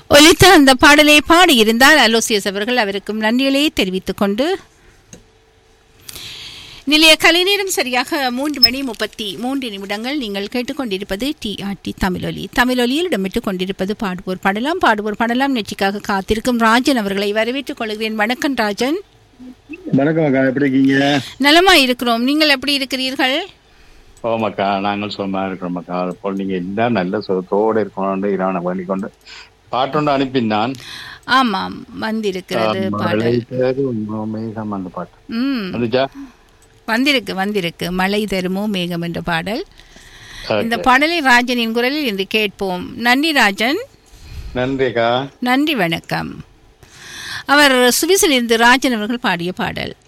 ஒலித்த அந்த பாடலை பாடியிருந்தால் அலோசியஸ் அவர்கள் அவருக்கும் நன்றிகளை தெரிவித்துக் கொண்டு நிலைய கலைநேரம் சரியாக மூன்று மணி முப்பத்தி மூன்று நிமிடங்கள் நீங்கள் கேட்டுக்கொண்டிருப்பது டிஆர்டி தமிழொலி தமிழொலியில் இடமிட்டுக் கொண்டிருப்பது பாடுவோர் பாடலாம் பாடுவோர் பாடலாம் நிகழ்ச்சிக்காக காத்திருக்கும் ராஜன் அவர்களை வரவேற்றுக் கொள்கிறேன் வணக்கம் ராஜன் வணக்கம் அக்கா எப்படி இருக்கீங்க நலமா இருக்கிறோம் நீங்கள் எப்படி இருக்கிறீர்கள் ஓமாக்கா நாங்கள் சும்மா இருக்கிறோம் அக்கா அப்போ நீங்க என்ன நல்ல சுகத்தோடு இருக்கணும்னு இறைவனை வேண்டிக் கொண்டு பாட்டொண்டு அனுப்பினான் ஆமாம் வந்திருக்கிறது மழை பாடல் பெரும் மேகம் அந்த பாட்டு ம் வந்துச்சா வந்திருக்கு வந்திருக்கு மழை தருமோ மேகம் என்ற பாடல் Okay. இந்த பாடலை ராஜனின் குரலில் இன்று கேட்போம் நன்றி ராஜன் நன்றி அக்கா நன்றி வணக்கம் அவர் சுவிஸில் இருந்து ராஜன் அவர்கள் பாடிய பாடல்